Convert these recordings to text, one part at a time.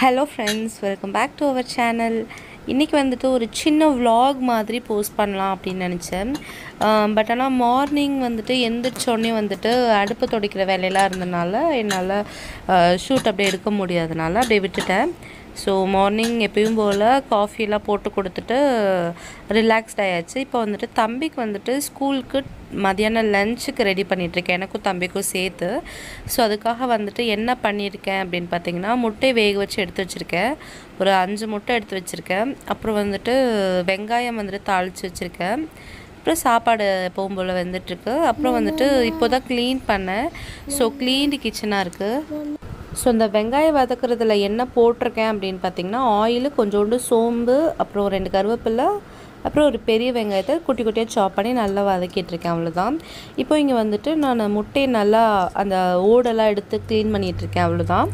hello friends welcome back to our channel இன்றைக்கி வந்துட்டு ஒரு சின்ன vlog மாதிரி போஸ்ட் பண்ணலாம் அப்படின்னு நினச்சேன் பட் ஆனால் மார்னிங் வந்துட்டு எந்திரிச்சோடனே வந்துட்டு அடுப்பு துடைக்கிற வேலையெல்லாம் இருந்தனால என்னால் ஷூட் அப்படியே எடுக்க முடியாதனால அப்படியே விட்டுட்டேன் ஸோ மார்னிங் எப்பயும் போல் காஃபியெல்லாம் போட்டு கொடுத்துட்டு ரிலாக்ஸ்ட் ஆயாச்சு இப்போ வந்துட்டு தம்பிக்கு வந்துட்டு ஸ்கூலுக்கு மதியானம் லஞ்சுக்கு ரெடி பண்ணிகிட்ருக்கேன் எனக்கும் தம்பிக்கும் சேர்த்து ஸோ அதுக்காக வந்துட்டு என்ன பண்ணியிருக்கேன் அப்படின்னு பார்த்தீங்கன்னா முட்டை வேக வச்சு எடுத்து வச்சுருக்கேன் ஒரு அஞ்சு முட்டை எடுத்து வச்சுருக்கேன் அப்புறம் வந்துட்டு வெங்காயம் வந்துட்டு தாளித்து வச்சுருக்கேன் அப்புறம் சாப்பாடு எப்பவும் போல் வந்துட்டுருக்கு அப்புறம் வந்துட்டு இப்போ தான் க்ளீன் பண்ணேன் ஸோ க்ளீன்டு கிச்சனாக இருக்குது ஸோ இந்த வெங்காயம் வதக்குறதுல என்ன போட்டிருக்கேன் அப்படின்னு பார்த்தீங்கன்னா ஆயில் கொஞ்சோண்டு சோம்பு அப்புறம் ரெண்டு கருவேப்பிலை அப்புறம் ஒரு பெரிய வெங்காயத்தை குட்டி குட்டியாக சாப் பண்ணி நல்லா வதக்கிட்டுருக்கேன் அவ்வளோதான் இப்போ இங்கே வந்துட்டு நான் முட்டையை நல்லா அந்த ஓடெல்லாம் எடுத்து க்ளீன் பண்ணிகிட்ருக்கேன் அவ்வளோதான்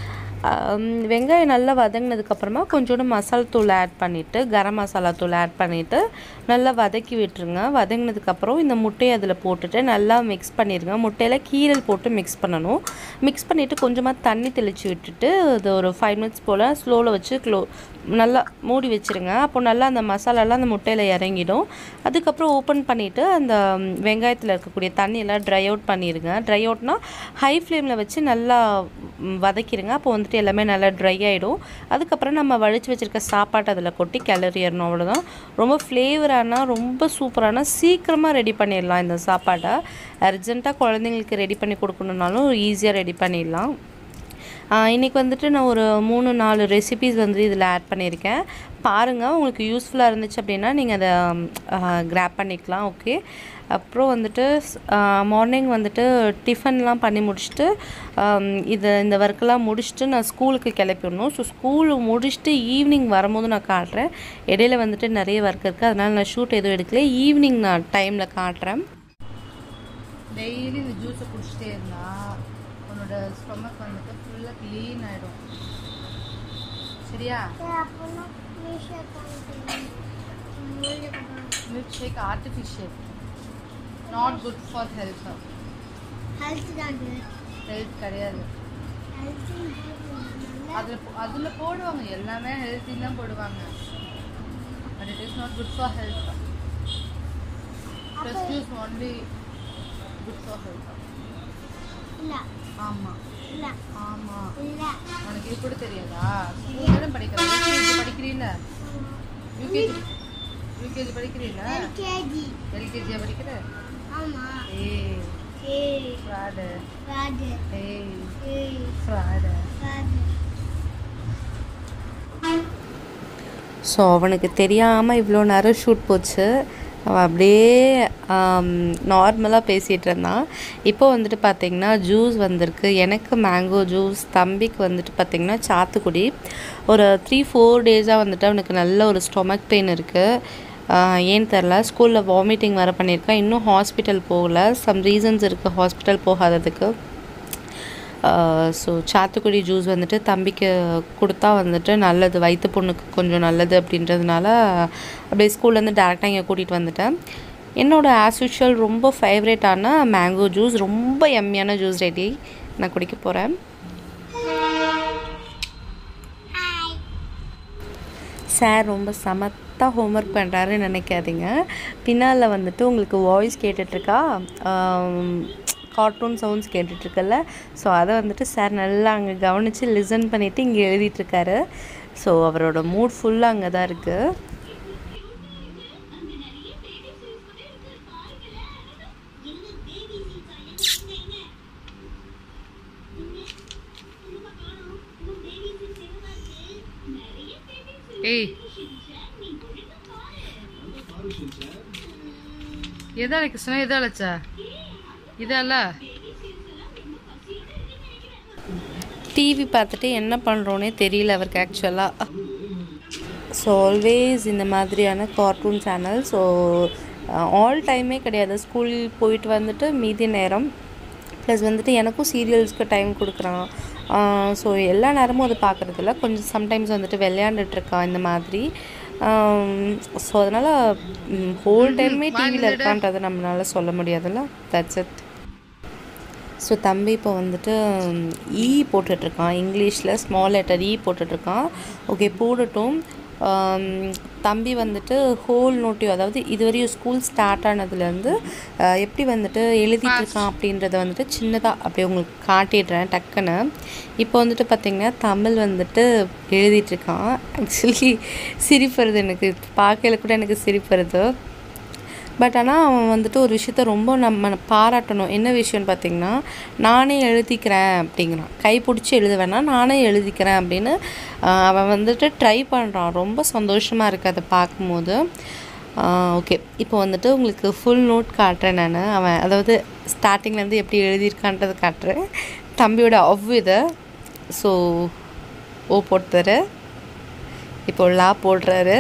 ஆம், வெங்காயம் நல்லா வதங்கினதுக்கப்புறமா கொஞ்சோண்டு மசாலா தூள் ஆட் பண்ணிவிட்டு கரம் மசாலா தூள் ஆட் பண்ணிவிட்டு நல்லா வதக்கி விட்டுருங்க வதங்கினதுக்கப்புறம் இந்த முட்டையை அதில் போட்டுட்டு நல்லா மிக்ஸ் பண்ணிடுங்க முட்டையில் கீரல் போட்டு மிக்ஸ் பண்ணணும் மிக்ஸ் பண்ணிவிட்டு கொஞ்சமாக தண்ணி தெளித்து விட்டுட்டு அது ஒரு ஃபைவ் மினிட்ஸ் போல் ஸ்லோவில் வச்சு க்ளோ நல்லா மூடி வச்சுருங்க அப்போ நல்லா அந்த மசாலாலாம் அந்த முட்டையில் இறங்கிடும் அதுக்கப்புறம் ஓப்பன் பண்ணிவிட்டு அந்த வெங்காயத்தில் இருக்கக்கூடிய தண்ணியெல்லாம் ட்ரை அவுட் பண்ணிடுங்க ட்ரை அவுட்னா ஹை ஃப்ளேமில் வச்சு நல்லா ம், வதக்கிடுங்க அப்போ வந்துட்டு எல்லாமே நல்லா ட்ரை ஆகிடும் அதுக்கப்புறம் நம்ம வழித்து வச்சுருக்க சாப்பாட்டை அதில் கொட்டி கிளறிடணும் அவ்வளோதான் ரொம்ப ஃப்ளேவரான ரொம்ப சூப்பரான சீக்கிரமாக ரெடி பண்ணிடலாம் இந்த சாப்பாடை அர்ஜென்ட்டாக குழந்தைங்களுக்கு ரெடி பண்ணி கொடுக்கணுன்னாலும் ஈஸியாக ரெடி பண்ணிடலாம் இன்றைக்கி வந்துட்டு நான் ஒரு மூணு நாலு ரெசிபீஸ் வந்து இதில் ஆட் பண்ணியிருக்கேன் பாருங்கள் உங்களுக்கு யூஸ்ஃபுல்லாக இருந்துச்சு அப்படின்னா நீங்கள் அதை கிராப் பண்ணிக்கலாம் ஓகே அப்புறம் வந்துட்டு மார்னிங் வந்துட்டு டிஃபன்லாம் பண்ணி முடிச்சுட்டு ஆம், இது இந்த ஒர்க்கெல்லாம் முடிச்சுட்டு நான் ஸ்கூலுக்கு கிளப்பி விடணும் ஸோ ஸ்கூல் முடிச்சுட்டு ஈவினிங் வரும்போது நான் காட்டுறேன் இடையில வந்துட்டு நிறைய ஒர்க் இருக்குது அதனால் நான் ஷூட் எதுவும் எடுக்கல ஈவினிங் நான் டைமில் காட்டுறேன் டெய்லி இந்த ஜூஸை குடிச்சிட்டே இருந்தா உன்னோட ஸ்டொமக் வந்துட்டு ஃபுல்லாக க்ளீன் ஆகிடும் சரியா milkshake artificial not good for health health கிடையாது அதில் அதில் போடுவாங்க எல்லாமே ஹெல்த்தி தான் போடுவாங்க but it is not good for health fresh juice only good for health ஆமாம் ஆமாம் உனக்கு இது கூட தெரியாதா ஸ்கூல் தானே படிக்கிற யூகேஜி படிக்கிறீல்ல யூகேஜி யூகேஜி படிக்கிறீல்ல எல்கேஜியா படிக்கிற ஏய் ஃப்ராடு ஏய் ஃப்ராடு ஸோ அவனுக்கு தெரியாமல் இவ்வளோ நேரம் ஷூட் போச்சு அவன் அப்படியே நார்மலாக பேசிகிட்டு இருந்தான் இப்போ வந்துட்டு பார்த்திங்கன்னா ஜூஸ் வந்திருக்கு எனக்கு மேங்கோ ஜூஸ் தம்பிக்கு வந்துட்டு பார்த்திங்கன்னா சாத்துக்குடி ஒரு த்ரீ ஃபோர் டேஸாக வந்துட்டு அவனுக்கு நல்ல ஒரு ஸ்டொமக் பெயின் இருக்குது ஏன்னு தெரில ஸ்கூலில் வாமிட்டிங் வர பண்ணியிருக்கான் இன்னும் ஹாஸ்பிட்டல் போகல சம் ரீசன்ஸ் இருக்குது ஹாஸ்பிட்டல் போகாததுக்கு ஸோ சாத்துக்குடி ஜூஸ் வந்துட்டு தம்பிக்கு கொடுத்தா வந்துட்டு நல்லது வயிற்று புண்ணுக்கு கொஞ்சம் நல்லது அப்படின்றதுனால அப்படியே ஸ்கூல்லேருந்து டேரெக்டாக இங்கே கூட்டிகிட்டு வந்துட்டேன் என்னோட ஆஸ் யூஷுவல் ரொம்ப ஃபேவரேட்டான மேங்கோ ஜூஸ் ரொம்ப எம்மியான ஜூஸ் ரெடி நான் குடிக்க போகிறேன் சார் ரொம்ப சமத்தாக ஹோம்ஒர்க் பண்ணுறாருன்னு நினைக்காதீங்க பின்னால் வந்துட்டு உங்களுக்கு வாய்ஸ் கேட்டுட்ருக்கா கார்ட்டூன் சவுண்ட்ஸ் கேட்டுட்ருக்கல ஸோ அதை வந்துட்டு சார் நல்லா அங்கே கவனித்து லிசன் பண்ணிவிட்டு இங்கே எழுதிட்டுருக்காரு ஸோ அவரோட மூட் ஃபுல்லாக அங்கே தான் இருக்குது ஏய் எதால கிருஷ்ணா எதாலச்சா இதால டிவி பார்த்துட்டு என்ன பண்ணுறோன்னே தெரியல அவருக்கு ஆக்சுவலாக ஸோ ஆல்வேஸ் இந்த மாதிரியான கார்ட்டூன் சேனல் ஸோ ஆல் டைமே கிடையாது ஸ்கூல் போயிட்டு வந்துட்டு மீதி நேரம் ப்ளஸ் வந்துட்டு எனக்கும் சீரியல்ஸ்க்கு டைம் கொடுக்குறான் ஸோ எல்லா நேரமும் அது பார்க்குறதில்ல கொஞ்சம் சம்டைம்ஸ் வந்துட்டு விளையாண்டுட்ருக்கான் இந்த மாதிரி ஸோ அதனால் ஹோல் டைமே டிவியில் இருக்கான்றதை நம்மளால சொல்ல முடியாதுல்ல தட்ஸ் இட் ஸோ தம்பி இப்போ வந்துட்டு இ போட்டுட்ருக்கான் இங்கிலீஷில் ஸ்மால் லெட்டர் இ போட்டுட்ருக்கான் ஓகே போடட்டும் ஆம், தம்பி வந்துட்டு ஹோல் நோட்டிவ் அதாவது இதுவரையும் ஸ்கூல் ஸ்டார்ட் ஆனதுலேருந்து அஹ், எப்படி வந்துட்டு எழுதிட்டு இருக்கான் அப்படின்றத வந்துட்டு சின்னதாக அப்படியே உங்களுக்கு காட்டிடுறேன் டக்குன்னு இப்போ வந்துட்டு பார்த்திங்கன்னா தமிழ் வந்துட்டு எழுதிட்டு இருக்கான் ஆக்சுவலி சிரிப்பு வருது எனக்கு பார்க்கையில கூட எனக்கு சிரிப்பு வருது பட் ஆனால் அவன் வந்துட்டு ஒரு விஷயத்த ரொம்ப நம்ம பாராட்டணும் என்ன விஷயம்னு பார்த்தீங்கன்னா நானே எழுதிக்கிறேன் அப்படிங்கிறான் கை பிடிச்சி எழுத வேணாம் நானே எழுதிக்கிறேன் அப்படின்னு ஆஹ், அவன் வந்துட்டு ட்ரை பண்ணுறான் ரொம்ப சந்தோஷமாக இருக்குது அதை பார்க்கும்போது ஓகே இப்போ வந்துட்டு உங்களுக்கு ஃபுல் நோட் காட்டுறேன் நான் அவன் அதாவது ஸ்டார்டிங்லேருந்து எப்படி எழுதியிருக்கான்றது காட்டுறேன் தம்பியோட அவ் இதை ஸோ ஓ போட்டுறாரு இப்போ லா போடுறாரு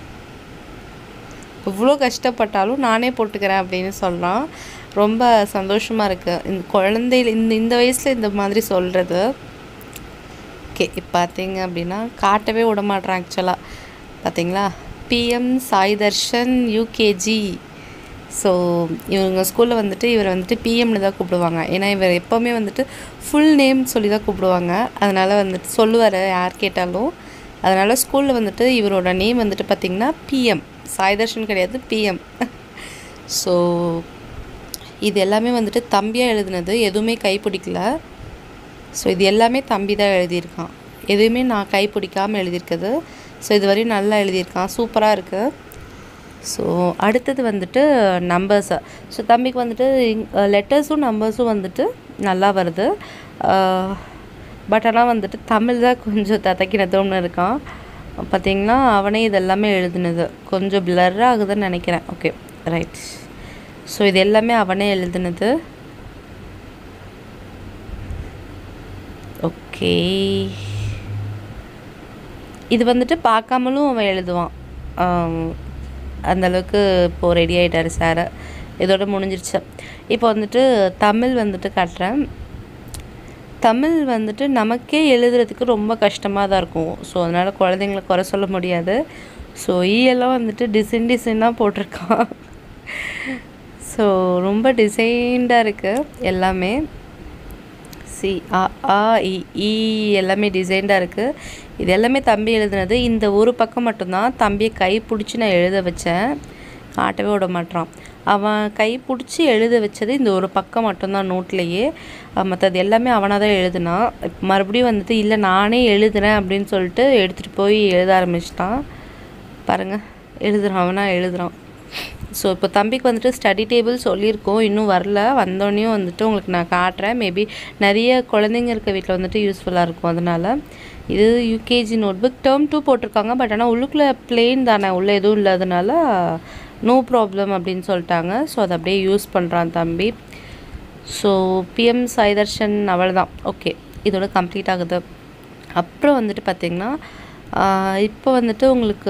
இவ்வளோ கஷ்டப்பட்டாலும் நானே போட்டுக்கிறேன் அப்படின்னு சொல்கிறான் ரொம்ப சந்தோஷமாக இருக்குது இந்த குழந்தையில இந்த இந்த வயசில் இந்த மாதிரி சொல்கிறது ஓகே இப்போ பார்த்தீங்க அப்படின்னா காட்டவே விட மாட்றான் ஆக்சுவலாக பார்த்தீங்களா PM Sai Darshan UKG so இவங்க ஸ்கூலில் வந்துட்டு இவரை வந்துட்டு பிஎம்னு தான் கூப்பிடுவாங்க ஏன்னா இவர் எப்போவுமே வந்துட்டு ஃபுல் நேம் சொல்லி தான் கூப்பிடுவாங்க அதனால் வந்துட்டு சொல்லுவார் யார் கேட்டாலும் அதனால் ஸ்கூலில் வந்துட்டு இவரோட நேம் வந்துட்டு பார்த்திங்கன்னா பிஎம் சாய் தர்ஷன் கிடையாது பிஎம் ஸோ இது எல்லாமே வந்துட்டு தம்பியாக எழுதுனது எதுவுமே கை பிடிக்கல ஸோ இது எல்லாமே தம்பி தான் எழுதியிருக்கான் எதுவுமே நான் கை பிடிக்காமல் எழுதியிருக்குது ஸோ இது வரையும் நல்லா எழுதியிருக்கான் சூப்பராக இருக்குது ஸோ அடுத்தது வந்துட்டு நம்பர்ஸு ஸோ தம்பிக்கு வந்துட்டு லெட்டர்ஸும் நம்பர்ஸும் வந்துட்டு நல்லா வருது பட் ஆனால் வந்துட்டு தமிழ் தான் கொஞ்சம் ததைக்கினதும்னு இருக்கான் பார்த்தீங்கன்னா அவனே இதெல்லாமே எழுதுனது கொஞ்சம் blur ஆகுதுன்னு நினைக்கிறேன் ஓகே ரைட் ஸோ இது எல்லாமே அவனே எழுதுனது ஓகே இது வந்துட்டு பார்க்காமலும் அவன் எழுதுவான் ஆம், அந்த அளவுக்கு இப்போது ரெடி ஆகிட்டாரு சார் இதோட முடிஞ்சிருச்சு இப்போ வந்துட்டு தமிழ் வந்துட்டு காட்டுறேன் தமிழ் வந்துட்டு நமக்கே எழுதுறதுக்கு ரொம்ப கஷ்டமாக தான் இருக்கும் ஸோ அதனால் குழந்தைங்கள குறை சொல்ல முடியாது ஸோ ஈயெல்லாம் வந்துட்டு டிசைன் டிசைனாக போட்டிருக்கான் ஸோ ரொம்ப டிசைன்டாக இருக்குது எல்லாமே சி அ ஆ இ ஈ எல்லாமே டிசைன்டாக இருக்குது இது எல்லாமே தம்பி எழுதுனது இந்த ஒரு பக்கம் மட்டும்தான் தம்பியை கை பிடிச்சி நான் எழுத வச்சேன் காட்டவே விட மாட்றான் அவன் கை பிடிச்சி எழுத வச்சது இந்த ஒரு பக்கம் மட்டும்தான் நோட்லேயே மற்றது எல்லாமே அவனாக தான் எழுதுனான் இப்ப மறுபடியும் வந்துட்டு இல்லை நானே எழுதுறேன் அப்படின்னு சொல்லிட்டு எடுத்துகிட்டு போய் எழுத ஆரம்பிச்சிட்டான் பாருங்கள் எழுதுறான் அவனாக எழுதுறான் ஸோ இப்போ தம்பிக்கு வந்துட்டு ஸ்டடி டேபிள் சொல்லியிருக்கோம் இன்னும் வரல வந்தோடனையும் வந்துட்டு உங்களுக்கு நான் காட்டுறேன் மேபி நிறைய குழந்தைங்க இருக்க வீட்டில் வந்துட்டு யூஸ்ஃபுல்லாக இருக்கும் அதனால் இது UKG notebook term two போட்டிருக்காங்க பட் ஆனால் உள்ளுக்குள்ளே பிளெயின் தானே உள்ளே எதுவும் இல்லாதனால நோ ப்ராப்ளம் அப்படின்னு சொல்லிட்டாங்க ஸோ அதை அப்படியே யூஸ் பண்ணுறான் தம்பி ஸோ பிஎம் சாய்தர்ஷன் அவ்வளோதான் ஓகே இதோட கம்ப்ளீட் ஆகுது அப்புறம் வந்துட்டு பார்த்திங்கன்னா இப்போ வந்துட்டு உங்களுக்கு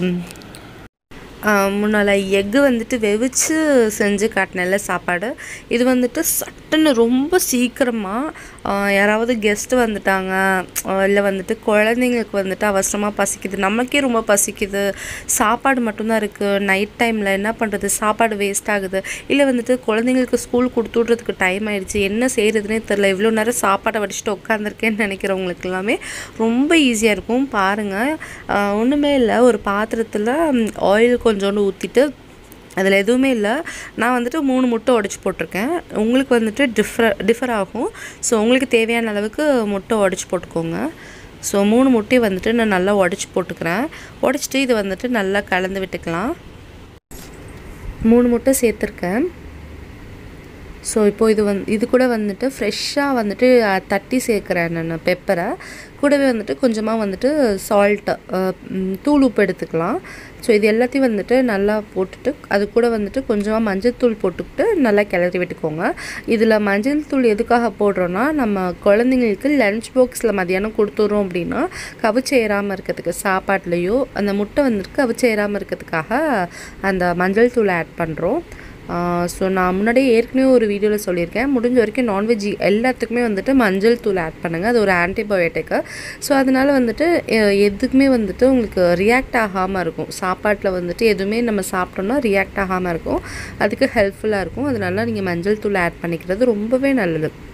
முன்னால் எக்கு வந்துட்டு வெவிச்சு செஞ்சு காட்டினேன்ல சாப்பாடு இது வந்துட்டு சட்டுன்னு ரொம்ப சீக்கிரமாக யாராவது கெஸ்ட்டு வந்துட்டாங்க இல்லை வந்துட்டு குழந்தைங்களுக்கு வந்துட்டு அவசரமாக பசிக்குது நமக்கே ரொம்ப பசிக்குது சாப்பாடு மட்டும்தான் இருக்குது நைட் டைமில் என்ன பண்ணுறது சாப்பாடு வேஸ்ட் ஆகுது இல்லை வந்துட்டு குழந்தைங்களுக்கு ஸ்கூல் கொடுத்து விட்றதுக்கு டைம் ஆயிடுச்சு என்ன செய்கிறதுனே தெரில இவ்வளோ நேரம் சாப்பாடை வடிச்சிட்டு உட்காந்துருக்கேன்னு நினைக்கிறவங்களுக்கு எல்லாமே ரொம்ப ஈஸியாக இருக்கும் பாருங்கள் ஒன்றுமே இல்லை ஒரு பாத்திரத்தில் ஆயில் கொஞ்சோண்டு ஊற்றிட்டு அதில் எதுவுமே இல்லை நான் வந்துட்டு மூணு முட்டை உடச்சி போட்டிருக்கேன் உங்களுக்கு வந்துட்டு டிஃப்ர டிஃபர் ஆகும் ஸோ உங்களுக்கு தேவையான அளவுக்கு முட்டை உடச்சி போட்டுக்கோங்க ஸோ மூணு முட்டையை வந்துட்டு நான் நல்லா உடச்சி போட்டுக்கிறேன் உடச்சிட்டு இது வந்துட்டு நல்லா கலந்து விட்டுக்கலாம் மூணு முட்டை சேர்த்துருக்கேன் ஸோ இப்போ இது வந்து இது கூட வந்துட்டு ஃப்ரெஷ்ஷாக வந்துட்டு அஹ், தட்டி சேர்க்குறேன் நான் பெப்பரை கூடவே வந்துட்டு கொஞ்சமாக வந்துட்டு சால்ட்டு தூள் உப்பு எடுத்துக்கலாம் ஸோ இது எல்லாத்தையும் வந்துட்டு நல்லா போட்டுட்டு அது கூட வந்துட்டு கொஞ்சமாக மஞ்சள் தூள் போட்டுக்கிட்டு நல்லா கிளறி விட்டுக்கோங்க இதில் மஞ்சள் தூள் எதுக்காக போடுறோன்னா நம்ம குழந்தைங்களுக்கு லஞ்ச் பாக்ஸில் மதியானம் கொடுத்துட்றோம் அப்படின்னா கவிச்சு ஏறாமல் இருக்கிறதுக்கு சாப்பாட்லேயோ அந்த முட்டை வந்துட்டு கவிச்சு ஏறாமல் இருக்கிறதுக்காக அந்த மஞ்சள் தூளை ஆட் பண்ணுறோம் ஸோ நான் முன்னாடியே ஏற்கனவே ஒரு வீடியோவில் சொல்லியிருக்கேன் முடிஞ்ச வரைக்கும் நான்வெஜ் எல்லாத்துக்குமே வந்துட்டு மஞ்சள் தூள் ஆட் பண்ணுங்கள் அது ஒரு ஆன்டிபயோட்டிக்கு ஸோ அதனால் வந்துட்டு எ- எதுக்குமே வந்துட்டு உங்களுக்கு ரியாக்ட் ஆகாமல் இருக்கும் சாப்பாட்டில் வந்துட்டு எதுவுமே நம்ம சாப்பிட்டோம்னா ரியாக்ட் ஆகாமல் இருக்கும் அதுக்கு ஹெல்ப்ஃபுல்லாக இருக்கும் அதனால நீங்கள் மஞ்சள் தூள் ஆட் பண்ணிக்கிறது ரொம்பவே நல்லது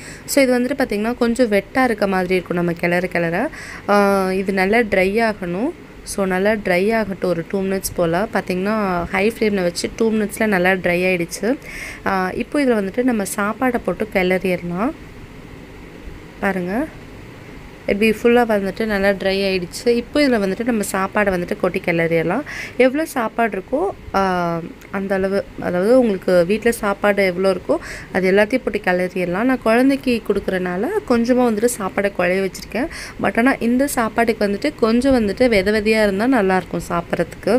ஸோ இது வந்துட்டு பார்த்திங்கன்னா கொஞ்சம் வெட்டாக இருக்க மாதிரி இருக்கும் நம்ம கிளற கிளற ஆஹ் இது நல்லா ட்ரை ஆகணும் ஸோ நல்லா ட்ரை ஆகட்டும் ஒரு டூ மினிட்ஸ் போல் பார்த்திங்கன்னா ஹை ஃப்ளேமில் வச்சு டூ மினிட்ஸில் நல்லா ட்ரை ஆகிடுச்சு இப்போ இதில் வந்துட்டு நம்ம சாப்பாடை போட்டு கிளறிடலாம் பாருங்கள் இப்படி ஃபுல்லாக வந்துட்டு நல்லா ட்ரை ஆகிடுச்சு இப்போ இதில் வந்துட்டு நம்ம சாப்பாடை வந்துட்டு கொட்டி கிளறிடலாம் எவ்வளோ சாப்பாடு இருக்கோ ஆஹ், அந்த அளவு அதாவது உங்களுக்கு வீட்டில் சாப்பாடு எவ்வளோ இருக்கோ அது எல்லாத்தையும் போட்டு கிளறிடலாம் நான் குழந்தைக்கு கொடுக்குறனால கொஞ்சமாக வந்துட்டு சாப்பாடை குழைய வச்சுருக்கேன் பட் ஆனால் இந்த சாப்பாட்டுக்கு வந்துட்டு கொஞ்சம் வந்துட்டு வித விதையாக இருந்தால் நல்லாயிருக்கும் சாப்பிட்றதுக்கு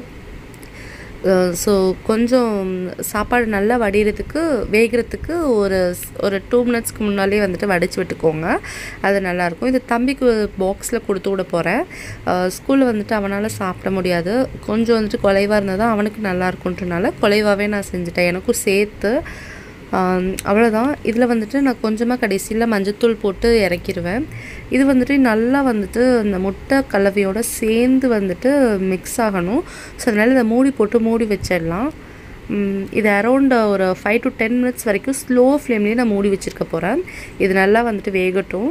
ஸோ கொஞ்சம் சாப்பாடு நல்லா வடிகிறதுக்கு வேகிறதுக்கு ஒரு ஸ்- ஒரு டூ மினிட்ஸ்க்கு முன்னாலே வந்துட்டு வடித்து விட்டுக்கோங்க அது நல்லாயிருக்கும் இது தம்பிக்கு பாக்ஸில் கொடுத்து விட போகிறேன் ஸ்கூலில் வந்துட்டு அவனால் சாப்பிட முடியாது கொஞ்சம் வந்துட்டு குலைவாக இருந்தால் தான் அவனுக்கு நல்லா இருக்குன்றனால குலைவாகவே நான் செஞ்சுட்டேன் எனக்கும் சேர்த்து ஆம், அவ்வளோதான் இதில் வந்துட்டு நான் கொஞ்சமாக கடைசியில் மஞ்சத்தூள் போட்டு இறக்கிடுவேன் இது வந்துட்டு நல்லா வந்துட்டு அந்த முட்டை கலவையோட சேர்ந்து வந்துட்டு மிக்ஸ் ஆகணும் ஸோ அதனால் இதை மூடி போட்டு மூடி வச்சிடலாம் ம், இது அரௌண்ட் ஒரு ஃபைவ் டு டென் மினிட்ஸ் வரைக்கும் ஸ்லோ ஃப்ளேம்லேயே நான் மூடி வச்சுருக்க போகிறேன் இது நல்லா வந்துட்டு வேகட்டும்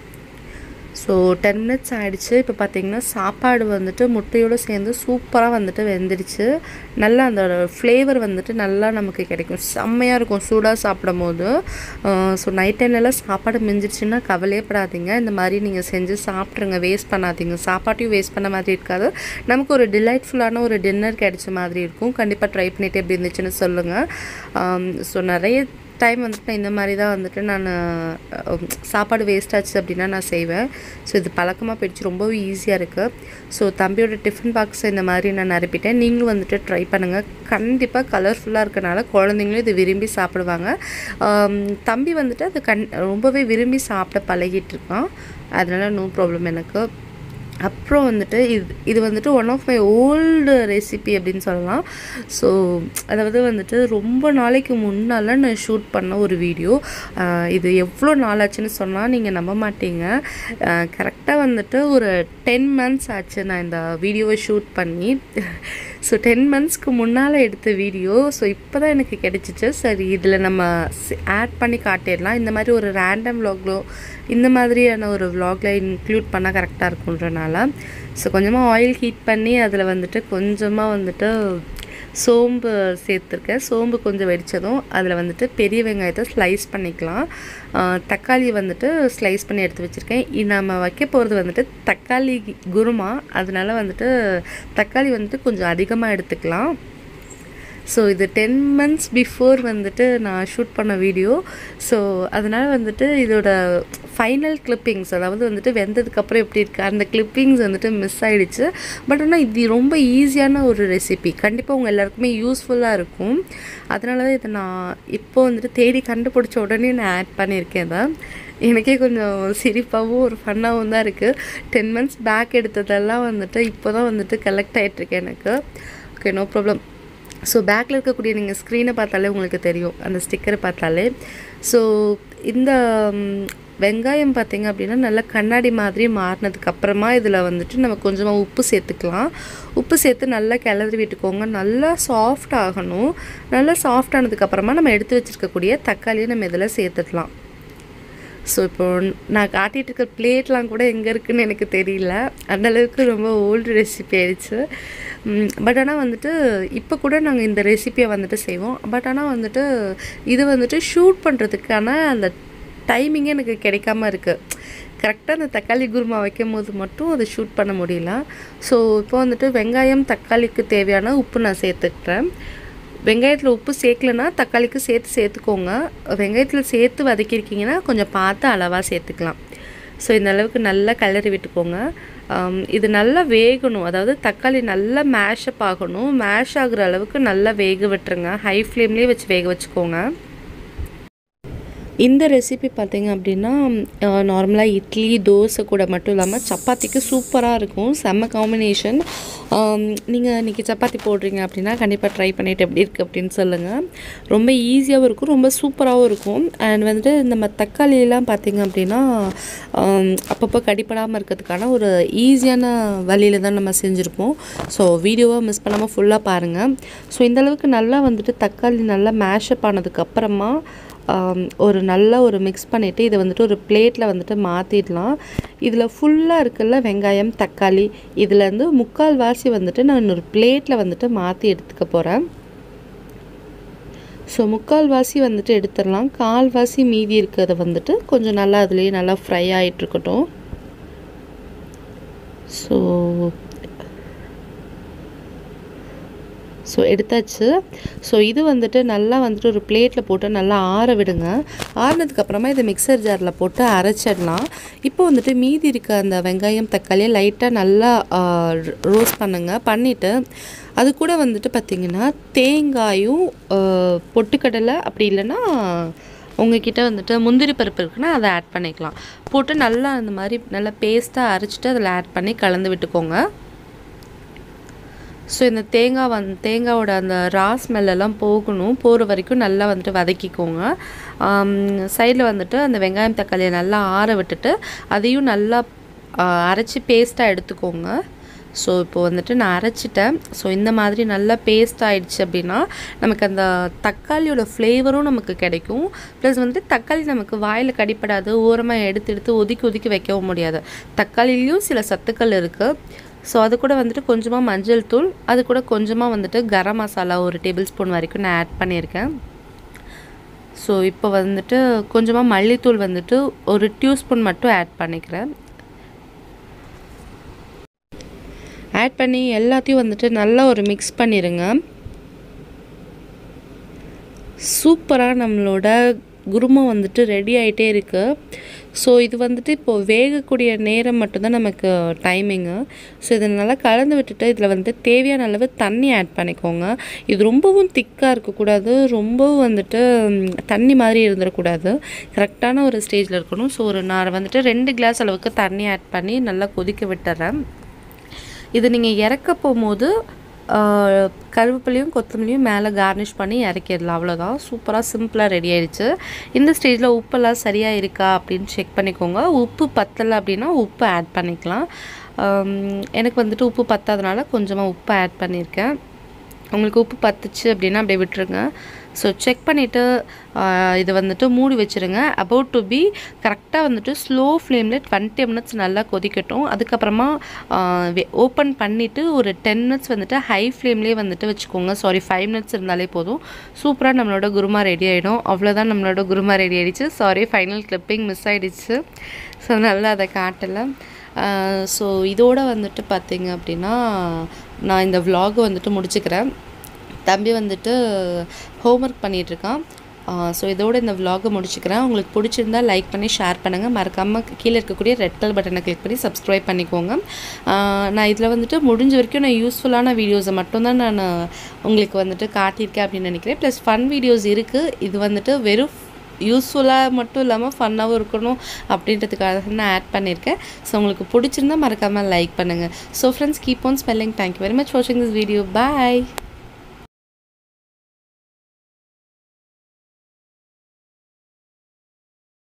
ஸோ டென் மினிட்ஸ் ஆயிடுச்சு இப்போ பார்த்தீங்கன்னா சாப்பாடு வந்துட்டு முட்டையோடு சேர்ந்து சூப்பராக வந்துட்டு வெந்துடுச்சு நல்லா அந்த ஃப்ளேவர் வந்துட்டு நல்லா நமக்கு கிடைக்கும் செம்மையாக இருக்கும் சூடாக சாப்பிடும் போது ஸோ நைட் டைம்லலாம் சாப்பாடு மிஞ்சிடுச்சுன்னா கவலையே படாதீங்க இந்த மாதிரி நீங்கள் செஞ்சு சாப்பிட்ருங்க வேஸ்ட் பண்ணாதீங்க சாப்பாட்டையும் வேஸ்ட் பண்ண மாதிரி இருக்காது நமக்கு ஒரு டிலைட்ஃபுல்லான ஒரு டின்னர் கிடைச்ச மாதிரி இருக்கும் கண்டிப்பாக ட்ரை பண்ணிட்டு எப்படி இருந்துச்சுன்னு சொல்லுங்கள் ஸோ நிறைய டைம் வந்துட்டு நான் இந்த மாதிரி தான் வந்துட்டு நான் அஹ், சாப்பாடு வேஸ்ட் ஆச்சு அப்படின்னா நான் செய்வேன் ஸோ இது பழக்கமாக போயிடுச்சு ரொம்பவே ஈஸியாக இருக்குது ஸோ தம்பியோட டிஃபன் பாக்ஸை இந்த மாதிரி நான் நிரப்பிட்டேன் நீங்களும் வந்துட்டு ட்ரை பண்ணுங்கள் கண்டிப்பாக கலர்ஃபுல்லாக இருக்கனால குழந்தைங்களும் இது விரும்பி சாப்பிடுவாங்க ஆம், தம்பி வந்துட்டு அது கண் ரொம்பவே விரும்பி சாப்பிட பழகிட்டு இருக்கான் அதனால நோ ப்ராப்ளம் எனக்கு அப்புறம் வந்துட்டு இது இது வந்துட்டு one of my old recipe அப்படின்னு சொல்லலாம் ஸோ அதாவது வந்துட்டு ரொம்ப நாளைக்கு முன்னால் நான் ஷூட் பண்ண ஒரு வீடியோ இது எவ்வளோ நாளாச்சுன்னு சொன்னால் நீங்கள் நம்ப மாட்டீங்க கரெக்டாக வந்துட்டு ஒரு டென் மந்த்ஸ் ஆச்சு நான் இந்த வீடியோவை ஷூட் பண்ணி ஸோ டென் மந்த்ஸ்க்கு முன்னால் எடுத்த வீடியோ ஸோ இப்போ தான் எனக்கு கிடைச்சிச்சு சரி இதில் நம்ம ஆட் பண்ணி காட்டிடலாம் இந்த மாதிரி ஒரு ரேண்டம் vlogலோ இந்த மாதிரியான ஒரு vlogல இன்க்ளூட் பண்ணால் கரெக்டாக இருக்குன்றனால ஸோ கொஞ்சமாக ஆயில் ஹீட் பண்ணி அதில் வந்துட்டு கொஞ்சமாக வந்துட்டு சோம்பு சேர்த்துருக்கேன் சோம்பு கொஞ்சம் வெடித்ததும் அதில் வந்துட்டு பெரிய வெங்காயத்தை ஸ்லைஸ் பண்ணிக்கலாம் ஆஹ் தக்காளி வந்துட்டு ஸ்லைஸ் பண்ணி எடுத்து வச்சுருக்கேன் இ- நம்ம வைக்க போகிறது வந்துட்டு தக்காளி குருமா அதனால வந்துட்டு தக்காளி வந்துட்டு கொஞ்சம் அதிகமாக எடுத்துக்கலாம் ஸோ இது டென் மந்த்ஸ் பிஃபோர் வந்துட்டு நான் ஷூட் பண்ண வீடியோ ஸோ அதனால் வந்துட்டு இதோட ஃபைனல் கிளிப்பிங்ஸ் அதாவது வந்துட்டு வெந்ததுக்கப்புறம் எப்படி இருக்குது அந்த கிளிப்பிங்ஸ் வந்துட்டு மிஸ் ஆயிடுச்சு பட் ஆனால் இது ரொம்ப ஈஸியான ஒரு ரெசிபி கண்டிப்பாக உங்கள் எல்லாருக்குமே யூஸ்ஃபுல்லாக இருக்கும் அதனால தான் இதை நான் இப்போ வந்துட்டு தேடி கண்டுபிடிச்ச உடனே நான் ஆட் பண்ணியிருக்கேன் இதை எனக்கே கொஞ்சம் சிரிப்பாகவும் ஒரு ஃபன்னாகவும் தான் இருக்குது டென் மந்த்ஸ் பேக் எடுத்ததெல்லாம் வந்துட்டு இப்போ தான் வந்துட்டு கலெக்ட் ஆகிட்டுருக்கு எனக்கு ஓகே நோ ப்ராப்ளம் ஸோ பேக்கில் இருக்கக்கூடிய நீங்கள் ஸ்க்ரீனை பார்த்தாலே உங்களுக்கு தெரியும் அந்த ஸ்டிக்கரை பார்த்தாலே ஸோ இந்த ம், வெங்காயம் பார்த்தீங்க அப்படின்னா நல்லா கண்ணாடி மாதிரி மாறினதுக்கு அப்புறமா இதில் வந்துட்டு நம்ம கொஞ்சமாக உப்பு சேர்த்துக்கலாம் உப்பு சேர்த்து நல்லா கிளறி விட்டுக்கோங்க நல்லா சாஃப்ட் ஆகணும் நல்லா சாஃப்ட் ஆனதுக்கப்புறமா நம்ம எடுத்து வச்சுருக்கக்கூடிய தக்காளியை நம்ம இதில் சேர்த்துக்கலாம் ஸோ இப்போ நான் காட்டிகிட்டு இருக்க பிளேட்லாம் கூட எங்கே இருக்குன்னு எனக்கு தெரியல அந்த அளவுக்கு ரொம்ப ஓல்டு ரெசிபி ஆயிடுச்சு பட் ஆனால் வந்துட்டு இப்போ கூட நாங்கள் இந்த ரெசிபியை வந்துட்டு செய்வோம் பட் ஆனால் வந்துட்டு இது வந்துட்டு ஷூட் பண்ணுறதுக்கான அந்த டைமிங்கே எனக்கு கிடைக்காம இருக்குது கரெக்டாக அந்த தக்காளி குருமா வைக்கும் போது மட்டும் அதை ஷூட் பண்ண முடியல ஸோ இப்போ வந்துட்டு வெங்காயம் தக்காளிக்கு தேவையான உப்பு நான் சேர்த்துக்கிறேன் வெங்காயத்தில் உப்பு சேர்க்கலனா தக்காளிக்கு சேர்த்து சேர்த்துக்கோங்க வெங்காயத்தில் சேர்த்து வதக்கியிருக்கீங்கன்னா கொஞ்சம் பார்த்து அளவாக சேர்த்துக்கலாம் ஸோ இந்த அளவுக்கு நல்லா கிளறி விட்டுக்கோங்க ஆம், இது நல்லா வேகணும் அதாவது தக்காளி நல்லா மேஷப் ஆகணும் மேஷ் ஆகுற அளவுக்கு நல்லா வேக விட்டுருங்க ஹை ஃப்ளேம்லேயே வச்சு வேக வச்சுக்கோங்க இந்த ரெசிபி பார்த்தீங்க அப்படின்னா நார்மலாக இட்லி தோசை கூட மட்டும் இல்லாமல் சப்பாத்திக்கு சூப்பராக இருக்கும் செம்ம காம்பினேஷன் நீங்கள் இன்றைக்கி சப்பாத்தி போடுறீங்க அப்படின்னா கண்டிப்பாக ட்ரை பண்ணிவிட்டு எப்படி இருக்குது அப்படின்னு சொல்லுங்கள் ரொம்ப ஈஸியாகவும் இருக்கும் ரொம்ப சூப்பராகவும் இருக்கும் அண்ட் வந்துட்டு நம்ம தக்காளியெல்லாம் பார்த்தீங்க அப்படின்னா ஆம், அப்பப்போ கடிப்படாமல் இருக்கிறதுக்கான ஒரு ஈஸியான வழியில் தான் நம்ம செஞ்சுருப்போம் ஸோ வீடியோவை மிஸ் பண்ணாமல் ஃபுல்லாக பாருங்கள் ஸோ இந்த அளவுக்கு நல்லா வந்துட்டு தக்காளி நல்லா மேஷப் ஆனதுக்கப்புறமா ஆம், ஒரு நல்லா ஒரு மிக்ஸ் பண்ணிவிட்டு இதை வந்துட்டு ஒரு பிளேட்டில் வந்துட்டு மாற்றிடலாம் இதில் ஃபுல்லாக இருக்குல்ல வெங்காயம் தக்காளி இதுலேருந்து முக்கால் வாசி வந்துட்டு நான் ஒரு பிளேட்டில் வந்துட்டு மாற்றி எடுத்துக்க போகிறேன் ஸோ முக்கால்வாசி வந்துட்டு எடுத்துடலாம் கால்வாசி மீதி இருக்கிறத வந்துட்டு கொஞ்சம் நல்லா அதுலேயே நல்லா ஃப்ரை ஆகிட்டு இருக்கட்டும் ஸோ ஸோ எடுத்தாச்சு ஸோ இது வந்துட்டு நல்லா வந்துட்டு ஒரு பிளேட்டில் போட்டு நல்லா ஆற விடுங்க ஆறினதுக்கப்புறமா இதை மிக்சர் ஜாரில் போட்டு அரைச்சிடலாம் இப்போ வந்துட்டு மீதி இருக்க அந்த வெங்காயம் தக்காளியை லைட்டாக நல்லா ரோஸ்ட் பண்ணுங்க பண்ணிவிட்டு அது கூட வந்துட்டு பார்த்திங்கன்னா தேங்காயும் ஆ, பொட்டுக்கடலை அப்படி இல்லைன்னா உங்ககிட்ட வந்துட்டு முந்திரி பருப்பு இருக்குன்னா அதை ஆட் பண்ணிக்கலாம் போட்டு நல்லா அந்த மாதிரி நல்லா பேஸ்ட்டாக அரைச்சிட்டு அதில் ஆட் பண்ணி கலந்து விட்டுக்கோங்க ஸோ இந்த தேங்காய் வந் தேங்காவோட அந்த ரா ஸ்மெல்லெல்லாம் போகணும் போகிற வரைக்கும் நல்லா வந்துட்டு வதக்கிக்கோங்க சைடில் வந்துட்டு அந்த வெங்காயம் தக்காளியை நல்லா ஆற விட்டுட்டு அதையும் நல்லா ஆ, அரைச்சி பேஸ்ட்டாக எடுத்துக்கோங்க ஸோ இப்போ வந்துட்டு நான் அரைச்சிட்டேன் ஸோ இந்த மாதிரி நல்லா பேஸ்ட் ஆயிடுச்சு அப்படின்னா நமக்கு அந்த தக்காளியோட ஃப்ளேவரும் நமக்கு கிடைக்கும் ப்ளஸ் வந்துட்டு தக்காளி நமக்கு வாயில் கடிப்படாது ஓரமாக எடுத்து எடுத்து ஒதுக்கி ஒதுக்கி வைக்கவும் முடியாது தக்காளிலையும் சில சத்துக்கள் இருக்குது ஸோ அது கூட வந்துட்டு கொஞ்சமாக மஞ்சள் தூள் அது கூட கொஞ்சமாக வந்துட்டு கரம் மசாலா ஒரு டேபிள் ஸ்பூன் வரைக்கும் நான் ஆட் பண்ணியிருக்கேன் ஸோ இப்போ வந்துட்டு கொஞ்சமாக மல்லித்தூள் வந்துட்டு ஒரு டியூஸ்பூன் மட்டும் ஆட் பண்ணிக்கிறேன் ஆட் பண்ணி எல்லாத்தையும் வந்துட்டு நல்லா ஒரு மிக்ஸ் பண்ணிடுங்க சூப்பராக நம்மளோட குருமா வந்துட்டு ரெடி ஆகிட்டே இருக்குது ஸோ இது வந்துட்டு இப்போது வேகக்கூடிய நேரம் மட்டும்தான் நமக்கு டைமிங்கு ஸோ இதை நல்லா கலந்து விட்டுட்டு இதில் வந்து தேவையான அளவு தண்ணி ஆட் பண்ணிக்கோங்க இது ரொம்பவும் திக்காக இருக்கக்கூடாது ரொம்பவும் வந்துட்டு ம், தண்ணி மாதிரி இருந்துடக்கூடாது கரெக்டான ஒரு ஸ்டேஜில் இருக்கணும் ஸோ ஒரு நான் வந்துட்டு ரெண்டு கிளாஸ் அளவுக்கு தண்ணி ஆட் பண்ணி நல்லா கொதிக்க விட்டுறேன் இது நீங்கள் இறக்க போகும்போது ஆஹ், கருவேப்பிலையும் கொத்தமல்லியும் மேலே கார்னிஷ் பண்ணி இறக்கிடலாம் அவ்வளோதான் சூப்பராக சிம்பிளாக ரெடி ஆயிடுச்சு இந்த ஸ்டேஜில் உப்பெல்லாம் சரியாக இருக்கா அப்படின்னு செக் பண்ணிக்கோங்க உப்பு பத்தலை அப்படின்னா உப்பு ஆட் பண்ணிக்கலாம் ஆம், எனக்கு வந்துட்டு உப்பு பத்தாதனால கொஞ்சமாக உப்பு ஆட் பண்ணியிருக்கேன் உங்களுக்கு உப்பு பத்துச்சு அப்படின்னா அப்படியே விட்டுருங்க ஸோ செக் பண்ணிவிட்டு இதை வந்துட்டு மூடி வச்சுருங்க அபவுட் டு பி கரெக்டாக வந்துட்டு ஸ்லோ ஃப்ளேமில் டுவெண்ட்டி மினிட்ஸ் நல்லா கொதிக்கட்டும் அதுக்கப்புறமா ஓப்பன் பண்ணிவிட்டு ஒரு டென் மினிட்ஸ் வந்துட்டு ஹை ஃப்ளேம்லேயே வந்துட்டு வச்சுக்கோங்க சாரி ஃபைவ் மினிட்ஸ் இருந்தாலே போதும் சூப்பராக நம்மளோட குருமா ரெடி ஆகிடும் அவ்வளோதான் நம்மளோட குருமா ரெடி ஆயிடுச்சு சாரி ஃபைனல் கிளிப்பிங் மிஸ் ஆயிடுச்சு ஸோ நல்லா அதை காட்டலை ஸோ இதோட வந்துட்டு பார்த்தீங்க அப்படின்னா நான் இந்த vlog வந்துட்டு முடிச்சுக்கிறேன் தம்பி வந்துட்டு ஹோம்ஒர்க் பண்ணிகிட்ருக்கான் ஸோ இதோட இந்த vlog முடிச்சுக்கிறேன் உங்களுக்கு பிடிச்சிருந்தா லைக் பண்ணி ஷேர் பண்ணுங்கள் மறக்காமல் கீழே இருக்கக்கூடிய ரெட் கலர் பட்டனை கிளிக் பண்ணி சப்ஸ்கிரைப் பண்ணிக்கோங்க ஆஹ் நான் இதில் வந்துட்டு முடிஞ்ச வரைக்கும் நான் யூஸ்ஃபுல்லான வீடியோஸை மட்டும்தான் நான் உங்களுக்கு வந்துட்டு காட்டியிருக்கேன் அப்படின்னு நினைக்கிறேன் ப்ளஸ் ஃபன் வீடியோஸ் இருக்குது இது வந்துட்டு வெறும் யூஸ்ஃபுல்லாக மட்டும் இல்லாமல் ஃபன்னாகவும் இருக்கணும் அப்படின்றதுக்காக நான் ஆட் பண்ணியிருக்கேன் ஸோ உங்களுக்கு பிடிச்சிருந்தா மறக்காமல் லைக் பண்ணுங்கள் so friends keep on spelling thank you very much வாட்சிங் திஸ் வீடியோ பாய்